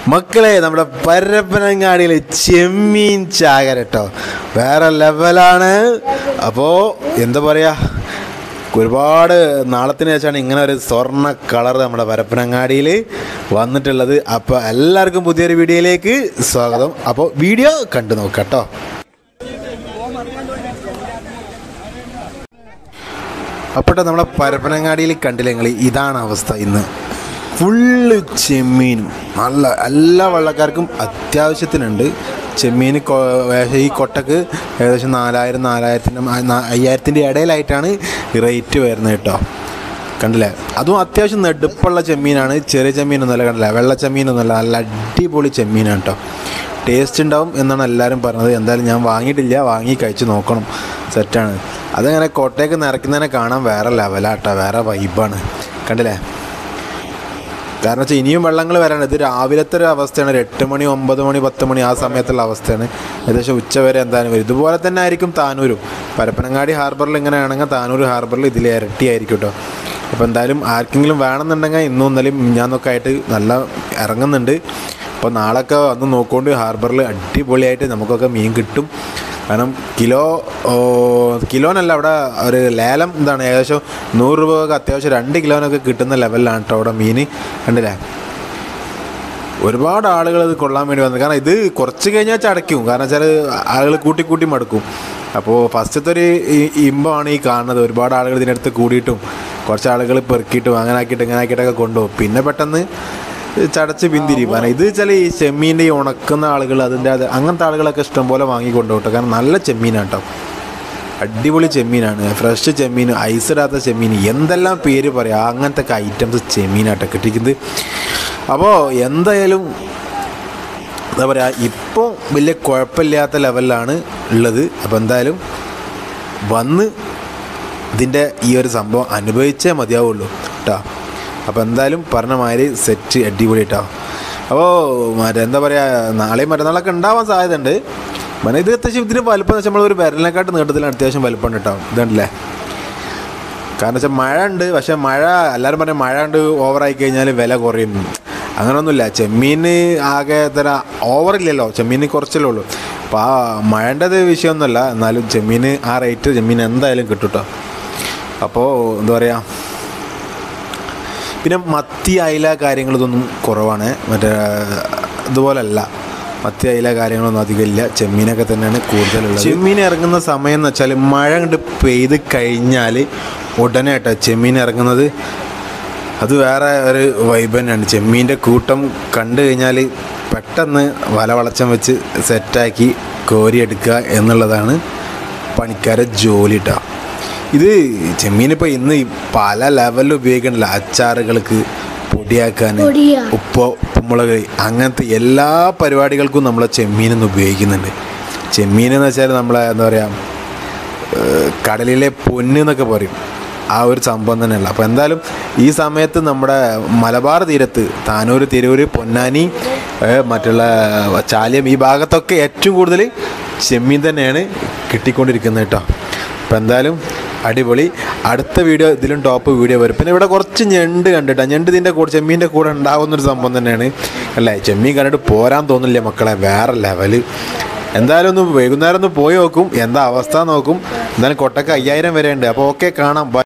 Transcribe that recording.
മക്കളെ നമ്മുടെ പരപ്പനങ്ങാടിയിലെ ചെമ്മീൻ ചാകര കേട്ടോ വേറെ ലെവലാണ് അപ്പോൾ എന്താ പറയുക ഒരുപാട് നാളത്തിന് ശേഷമാണ് ഇങ്ങനെ ഒരു സ്വർണ്ണ കളർ നമ്മുടെ പരപ്പനങ്ങാടിയിൽ വന്നിട്ടുള്ളത് അപ്പോൾ എല്ലാവർക്കും പുതിയൊരു വീഡിയോയിലേക്ക് സ്വാഗതം അപ്പോൾ വീഡിയോ കണ്ടു നോക്കാം കേട്ടോ അപ്പോട്ടെ നമ്മളെ പരപ്പനങ്ങാടിയിൽ കണ്ടില്ല നിങ്ങൾ ഇതാണ് അവസ്ഥ ഇന്ന് ഫുള്ള് ചെമ്മീനും നല്ല എല്ലാ വള്ളക്കാർക്കും അത്യാവശ്യത്തിനുണ്ട് ചെമ്മീൻ കൊ- ഏകദേശം ഈ കൊട്ടക്ക് ഏകദേശം നാലായിരം നാലായിരത്തിൻ്റെ അയ്യായിരത്തിൻ്റെ ഇടയിലായിട്ടാണ് റേറ്റ് വരുന്നത് കേട്ടോ കണ്ടില്ലേ അതും അത്യാവശ്യം നെടുപ്പുള്ള ചെമ്മീനാണ് ചെറിയ ചെമ്മീനൊന്നുമല്ല കണ്ടില്ല വെള്ള ചെമ്മീനൊന്നുമല്ല നല്ല അടിപൊളി ചെമ്മീനാണ് കേട്ടോ ടേസ്റ്റ് ഉണ്ടാവും എന്നാണ് എല്ലാവരും പറഞ്ഞത് എന്തായാലും ഞാൻ വാങ്ങിയിട്ടില്ല വാങ്ങി കഴിച്ച് നോക്കണം സെറ്റാണ് അതങ്ങനെ കോട്ടയൊക്കെ നിറയ്ക്കുന്നതിനെ കാണാൻ വേറെ ലെവലാട്ടോ വേറെ വൈബാണ് കണ്ടില്ലേ കാരണം വെച്ചാൽ ഇനിയും വെള്ളങ്ങൾ വരാണ് ഇത് രാവിലത്തെ ഒരു അവസ്ഥയാണ് ഒരു എട്ട് മണി ഒമ്പത് മണി പത്ത് മണി ആ സമയത്തുള്ള അവസ്ഥയാണ് ഏകദേശം ഉച്ച വരെ എന്തായാലും വരും ഇതുപോലെ തന്നെ ആയിരിക്കും താനൂരും പരപ്പനങ്ങാടി ഹാർബറിൽ ഇങ്ങനെയാണെങ്കിൽ താനൂർ ഹാർബറിൽ ഇതിൽ ഇരട്ടിയായിരിക്കും കേട്ടോ അപ്പോൾ എന്തായാലും ആർക്കെങ്കിലും വേണമെന്നുണ്ടെങ്കിൽ ഇന്നും ഇന്നലെയും ഞാനൊക്കെ ആയിട്ട് നല്ല ഇറങ്ങുന്നുണ്ട് അപ്പോൾ നാളെയൊക്കെ വന്ന് നോക്കുകൊണ്ട് ഹാർബറിൽ അടിപൊളിയായിട്ട് നമുക്കൊക്കെ മീൻ കിട്ടും കാരണം കിലോ ഓ, കിലോനല്ല അവിടെ ഒരു ലേലം എന്താണ് ഏകദേശം നൂറ് രൂപയൊക്കെ അത്യാവശ്യം രണ്ട് കിലോനൊക്കെ കിട്ടുന്ന ലെവലിലാണ് കേട്ടോ അവിടെ മീൻ കണ്ടില്ലേ ഒരുപാട് ആളുകൾ ഇത് കൊള്ളാൻ വേണ്ടി വന്നത് കാരണം ഇത് കുറച്ച് കഴിഞ്ഞാൽ ചടയ്ക്കും കാരണം വെച്ചാൽ ആളുകൾ കൂട്ടി കൂട്ടി മടുക്കും അപ്പോൾ ഫസ്റ്റത്തെ ഒരു ഇ- ഇമ്പമാണ് ഈ കാണുന്നത് ഒരുപാട് ആളുകൾ ഇതിനടുത്ത് കൂടിയിട്ടും കുറച്ച് ആളുകൾ പെറുക്കിയിട്ടും അങ്ങനെ ആക്കിയിട്ട് ഇങ്ങനെ ആക്കിയിട്ടൊക്കെ കൊണ്ടുപോകും പിന്നെ പെട്ടെന്ന് ചടച്ച് പിന്തിരിയും കാരണം ഇത് വെച്ചാൽ ഈ ചെമ്മീൻ്റെ ഈ ഉണക്കുന്ന ആളുകൾ അതിൻ്റെ അത് അങ്ങനത്തെ ആളുകളൊക്കെ ഇഷ്ടംപോലെ വാങ്ങി കൊണ്ടുപോകട്ടെ കാരണം നല്ല ചെമ്മീനാണ് കേട്ടോ അടിപൊളി ചെമ്മീനാണ് ഫ്രഷ് ചെമ്മീൻ ഐസ് ഇടാത്ത ചെമ്മീൻ എന്തെല്ലാം പേര് പറയാം അങ്ങനത്തെ ഒക്കെ ഐറ്റംസ് ചെമ്മീനാട്ടോ കിട്ടിക്കുന്നത് അപ്പോൾ എന്തായാലും എന്താ പറയുക ഇപ്പോൾ വലിയ കുഴപ്പമില്ലാത്ത ലെവലിലാണ് ഉള്ളത് അപ്പോൾ എന്തായാലും വന്ന് ഇതിൻ്റെ ഈ ഒരു സംഭവം അനുഭവിച്ചേ മതിയാവുള്ളൂ കേട്ടോ അപ്പോൾ എന്തായാലും പറഞ്ഞ മാതിരി സെറ്റ് അടിപൊളി കേട്ടോ അപ്പോൾ മറ്റേ എന്താ പറയുക നാളെയും മറ്റന്നാളൊക്കെ ഉണ്ടാവാൻ സാധ്യതയുണ്ട് মানে ഇത് അത്യാവശ്യം ഇതിന് വലുപ്പം വെച്ചാൽ നമ്മൾ ഒരു വിരലിനെക്കാട്ട് നീട്ടത്തിലാണ് അത്യാവശ്യം വലുപ്പം കേട്ടോ ഇതുണ്ടല്ലേ കാരണം വെച്ചാൽ മഴ ഉണ്ട് പക്ഷേ മഴ എല്ലാവരും പറഞ്ഞ മഴ ഉണ്ട് ഓവറായി കഴിഞ്ഞാൽ വില കുറയും അങ്ങനെയൊന്നുമില്ല ചെമ്മീന് ആകെ തര ഓവറില്ലല്ലോ ചെമ്മീന് കുറച്ചല്ലേ ഉള്ളൂ അപ്പോൾ ആ മഴേണ്ടത് വിഷയമൊന്നുമല്ല എന്നാലും ചെമ്മീന് ആ റേറ്റ് ചെമ്മീൻ എന്തായാലും കിട്ടും കേട്ടോ അപ്പോൾ എന്താ പറയുക പിന്നെ മത്തി അയില കാര്യങ്ങളതൊന്നും കുറവാണ് മറ്റേ ഇതുപോലല്ല മത്തി അയില കാര്യങ്ങളൊന്നും അധികം ഇല്ല ചെമ്മീനൊക്കെ തന്നെയാണ് കൂടുതലുള്ളത് ചെമ്മീൻ ഇറങ്ങുന്ന സമയം എന്ന് വെച്ചാൽ മഴ കണ്ട് പെയ്ത് കഴിഞ്ഞാൽ ഉടനെ കേട്ടോ ചെമ്മീൻ ഇറങ്ങുന്നത് അത് വേറെ ഒരു വൈബ് തന്നെയാണ് ചെമ്മീൻ്റെ കൂട്ടം കണ്ടു കഴിഞ്ഞാൽ പെട്ടെന്ന് വല വളച്ചം വെച്ച് സെറ്റാക്കി കോരിയെടുക്കുക എന്നുള്ളതാണ് പണിക്കാരെ ജോലി കേട്ടോ ഇത് ചെമ്മീനിപ്പോൾ ഇന്ന് ഈ പല ലെവലിൽ ഉപയോഗിക്കണില്ല അച്ചാറുകൾക്ക് പൊടിയാക്കാൻ പൊടിയാ. ഉപ്പ് ഉപ്പുമുളക് അങ്ങനത്തെ എല്ലാ പരിപാടികൾക്കും നമ്മളെ ചെമ്മീനൊന്ന് ഉപയോഗിക്കുന്നുണ്ട് ചെമ്മീൻ എന്ന് വെച്ചാൽ നമ്മളെ എന്താ പറയുക ഏഹ് കടലിലെ പൊന്ന് എന്നൊക്കെ പറയും ആ ഒരു സംഭവം തന്നെയല്ല അപ്പോൾ എന്തായാലും ഈ സമയത്ത് നമ്മുടെ മലബാർ തീരത്ത് താനൂർ തിരൂര് പൊന്നാനി ഏഹ് മറ്റുള്ള ചാലിയം ഈ ഭാഗത്തൊക്കെ ഏറ്റവും കൂടുതൽ ചെമ്മീൻ തന്നെയാണ് കിട്ടിക്കൊണ്ടിരിക്കുന്നത് കേട്ടോ അപ്പോൾ എന്തായാലും അടിപൊളി അടുത്ത വീഡിയോ ഇതിലും ടോപ്പ് വീഡിയോ വരും പിന്നെ ഇവിടെ കുറച്ച് ഞണ്ട് കണ്ടിട്ടാ ഞണ്ട് ഇതിൻ്റെ കൂടെ ചെമ്മീൻ്റെ കൂടെ ഉണ്ടാവുന്നൊരു സംഭവം തന്നെയാണ് അല്ലേ ചെമ്മീൻ കണ്ടിട്ട് പോരാൻ തോന്നില്ല മക്കളെ വേറെ ലെവല് എന്തായാലും ഒന്ന് വൈകുന്നേരം ഒന്ന് പോയി നോക്കും എന്താ അവസ്ഥ നോക്കും എന്തായാലും കൊട്ടക്ക് അയ്യായിരം വരെ ഉണ്ട് അപ്പോൾ ഓക്കെ കാണാം ബൈ